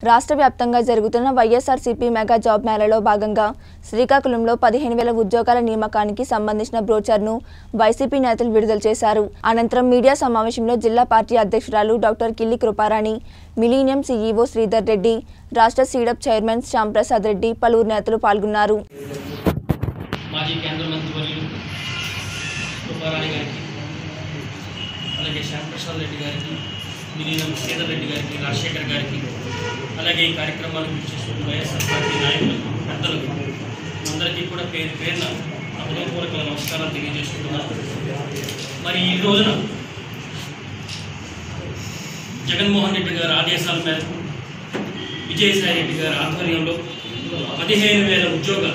రాష్ట్ర వ్యాప్తంగా జరుగుతున్న వైఎస్ఆర్సీపీ మెగా జాబ్ మేళలో భాగంగా శ్రీకాకుళంలో పదిహేను వేల ఉద్యోగాల నియామకానికి సంబంధించిన బ్రోచర్ను వైసీపీ నేతలు విడుదల చేశారు అనంతరం మీడియా సమావేశంలో జిల్లా పార్టీ అధ్యక్షురాలు doctor Killi Kruparani millennium CEO Sridhar Reddy రాష్ట్ర సీడప్ చైర్మన్ శ్యాంప్రసాద్ రెడ్డి పలువురు నేతలు పాల్గొన్నారు మాజీ కేంద్ర మంత్రివర్యులు కృపారాణి గారికి అలాగే శ్యాంప్రసాద్ రెడ్డి గారికి మిలీనం శ్రీధర్ రెడ్డి గారికి రాజశేఖర్ గారికి అలాగే ఈ కార్యక్రమానికి విచ్చేసిన వైఎస్ఆర్ పార్టీ నాయకులకు పెద్దలకు అందరికీ కూడా పేరు పేరున నా హృదయపూర్వక నమస్కారాలు తెలియజేసుకుంటున్నాను మరి ఈ రోజున జగన్మోహన్ రెడ్డి గారి ఆదేశాల మేరకు విజయసాయి రెడ్డి గారి ఆధ్వర్యంలో పదిహేను వేల ఉద్యోగాలు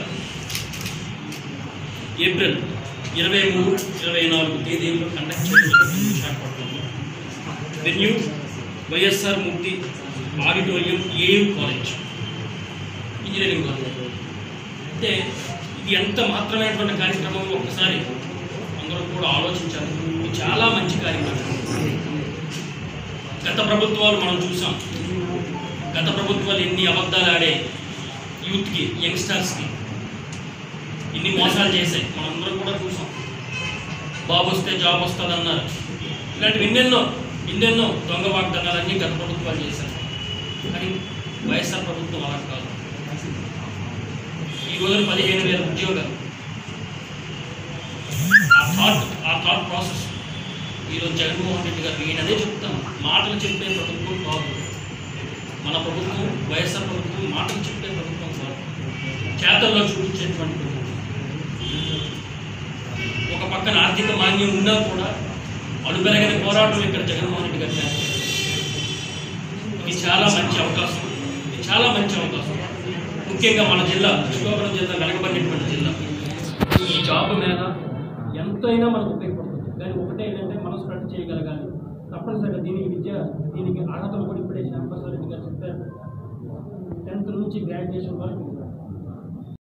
ఏప్రిల్ ఇరవై మూడు ఇరవై నాలుగు తేదీల్లో కండక్ట్ చేయబడుతుంది విశాఖపట్నంలో venue YSR Murthy auditorium AU college engineering college అంటే ఇది ఎంత మాత్రమైనటువంటి కార్యక్రమం ఒక్కసారి అందరూ కూడా ఆలోచించాలి ఇది చాలా మంచి కార్యక్రమం గత ప్రభుత్వాలు మనం చూసాం గత ప్రభుత్వాలు ఎన్ని అబద్ధాలు ఆడే యూత్కి యంగ్స్టర్స్కి ఇన్ని మోసాలు చేశాయి మనందరం కూడా చూసాం బాబు వస్తే జాబ్ వస్తుంది అన్నారు ఇలాంటివి ఎన్నెన్నో ఎన్నెన్నో దొంగ వాగ్దానాలన్నీ గత ప్రభుత్వాలు చేశారు కానీ వైఎస్ఆర్ ప్రభుత్వం అలా కాదు ఈ రోజున పదిహేను వేల ఉద్యోగాలు ఆ థాట్ ఆ థాట్ ప్రాసెస్ ఈరోజు జగన్మోహన్ రెడ్డి గారు నేను అదే చెప్తాను మాటలు చెప్పే ప్రభుత్వం కాదు మన ప్రభుత్వం వైఎస్ఆర్ ప్రభుత్వం మాటలు చెప్పే ప్రభుత్వం కాదు చేతల్లో చూపించేటువంటి ప్రభుత్వం ఒక పక్కన ఆర్థిక మాన్యం ఉన్నా కూడా అడుపెరగని పోరాటం ఇక్కడ జగన్మోహన్ రెడ్డి గారు చేస్తారు ఇది చాలా మంచి అవకాశం ఇది చాలా మంచి అవకాశం ముఖ్యంగా మన జిల్లా శ్రీకాకుళం జిల్లా వెనకబడినటువంటి జిల్లా ఈ జాబ్ మీద ఎంతైనా మనకు ఉపయోగపడుతుంది కానీ ఒకటే ఏంటంటే మనం స్ప్రెడ్ చేయగలగాలి తప్పనిసరిగా దీనికి విద్య దీనికి అర్హతలు కూడా ఇప్పుడే శ్యాంప్రసాద్ రెడ్డి గారు చెప్పారు టెన్త్ నుంచి గ్రాడ్యుయేషన్ వరకు